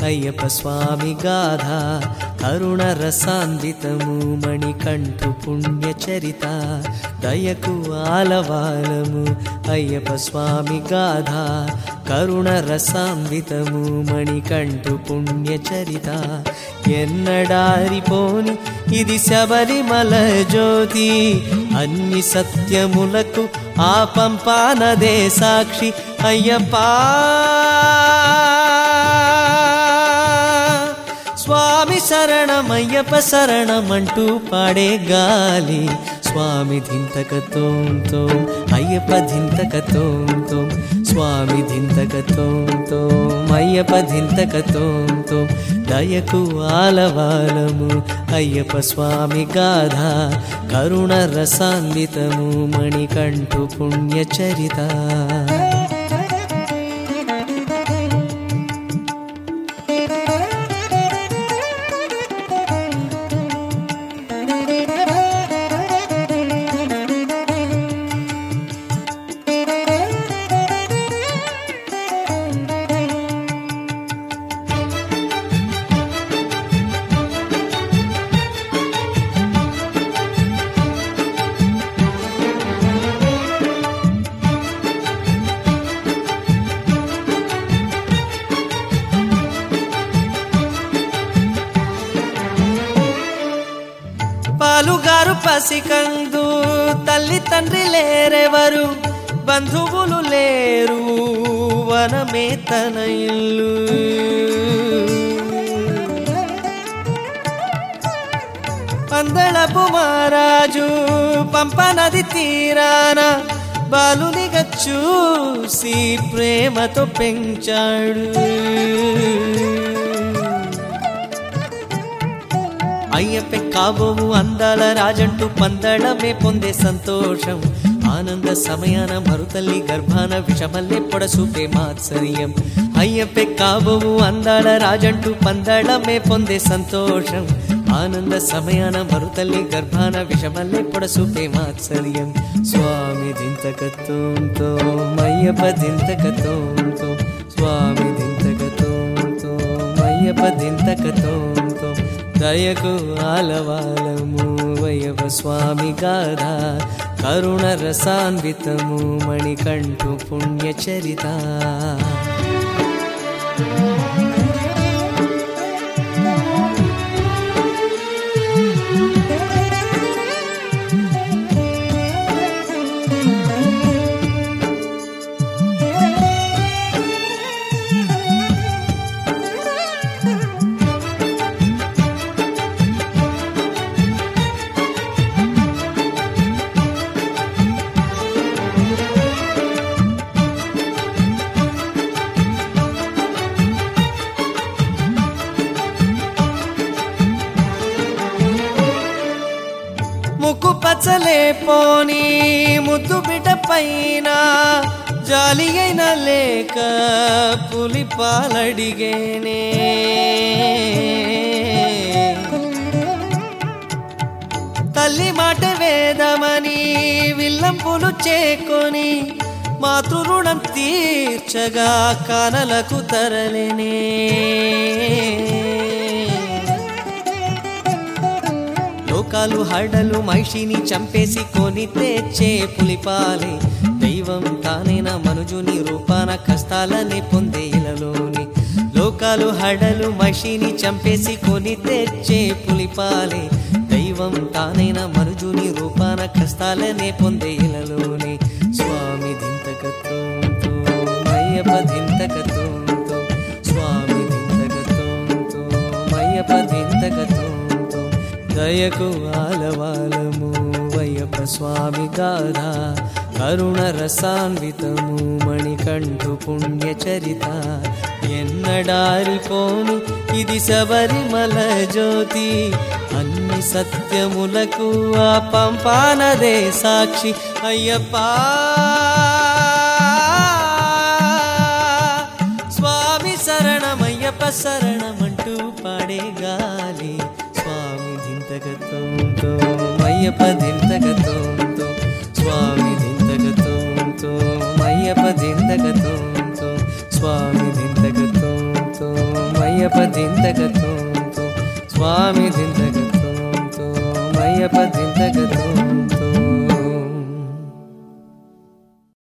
అయ్యప్ప స్వామి గాథ కరుణ రసాన్వితము మణికంఠు పుణ్యచరిత దయకు ఆలవాలము అయ్యప్ప స్వామి గాథ కరుణ రసాన్వితము మణికంఠు పుణ్యచరిత ఎన్నడారిపోని ఇది శబరిమల జ్యోతి అన్ని సత్యములకు ఆ పంపానదే సాక్షి అయ్యప్పా స్వామి శరణమయ్యప్ప శరణమంటూ పాడే గాలి స్వామి ధింతక తోం తోం అయ్యప్ప ధింతక తోం తోం స్వామి ధింతక తోం తోం అయ్యప్ప ధింతక తోం తోం దయకు ఆలవాలము అయ్యప్ప స్వామి గాథ కరుణ రసాన్వితము మణికంఠు పుణ్యచరిత పాలుగారు పసికందు తల్లి తండ్రి లేరెవరు బంధువులు లేరు వనమే తన ఇల్లు పందళపు మహారాజు పంపనది తీరాన బాలునిగా చూసి ప్రేమతో పెంచాడు అయ్యప్ప కాబోవు అందాల రాజంటూ పందడమే పొందే సంతోషం ఆనంద సమయాన మరుతల్లి గర్భాన విషమల్లే పొడసూపే మాత్సర్యం అయ్యప్ప కాబోవు అందాల రాజంటూ పందడమే పొందే సంతోషం ఆనంద సమయాన మరుతల్లి గర్భాన విషమల్లే పొడసూపే మాత్సర్యం స్వామి దింతకత్వంతో అయ్యప్ప దింతకత్వంతో స్వామి దింతకత్వంతో అయ్యప్ప దింతకత్వంతో దయకు ఆలవాలము వయవ స్వామి గాథ కరుణ రసాన్వితము మణికంఠు పుణ్యచరిత ముక్కు పచ్చలే పోని ముద్దు బిడ్డ పైన జాలి అయిన లేక పులి పాలడిగేనే తల్లి మాట వేదమని విల్లంపులు చేకొని మాతృ రుణం తీర్చగా కానలకు తరలేనే లోకాలు హడలు మహిషిని చంపేసి కొని తెచ్చే పులిపాలే దైవం తానైన మనుజుని రూపాన కష్టాలని పొందే ఇలలోని లోకాలు హడలు మహిషిని చంపేసి కొని తెచ్చే పులిపాలే దైవం తానైన మనుజుని రూపాన కష్టాలనే పొందే ఇలలోని స్వామి దింతకత్వంతో అయ్యప్ప దింతకత్వంతో స్వామి దింతకత్వంతో అయ్యప్ప దింతకత్వంతో దయకు ఆలవాలము వయ్యప్ప స్వామి గాథ కరుణ రసాన్వితము మణికంఠు పుణ్యచరిత ఎన్నడారిపోను ఇది శబరిమల జ్యోతి అన్ని సత్యములకు ఆ పంపానదే సాక్షి అయ్యప్పా స్వామి శరణమయ్యప్ప శరణమంటూ పాడే గాలి స్వామి దింతగతంతో అయ్యప్ప దింతగతంతో స్వామి దింతగతంతో అయ్యప్ప దింతగతంతో స్వామి దింతగతంతో అయ్యప్ప మయ్యప్ప దింతగతోంతో స్వామి దింతగతోంతో మయ్యప్ప దింతగతోంతో